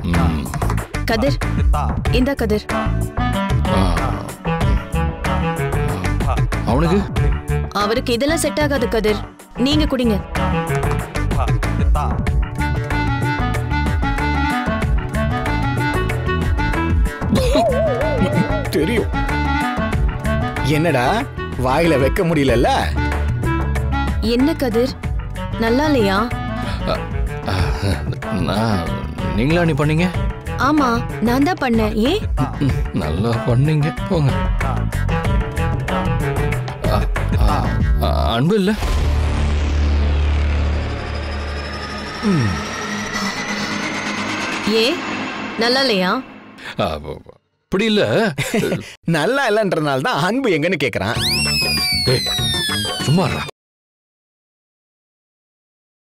ம், கதிர் இந்தா கதிர் ஆ. அவனுக்கு அவருக்கு இதெல்லாம் செட் ஆகாது கதிர் நீங்க குடிங்க தெரியும் என்னடா வாயில வைக்க முடியலல்ல என்ன கதிர் நல்லா இல்லையா நான் நீங்களா நீ பண்ணீங்க ஆமா நான் தான் பண்ணேன் ஏன் ம், நல்லா பண்ணீங்க போங்க ஆ, ஆ, ஆ, அன்பு இல்ல ஏ நல்லா இல்லையா ஆ, அப்படி இல்ல நல்லா இல்லைன்றனால தான் அன்பு எங்கன்னு கேக்குறான் ஏய், சும்மா இருடா.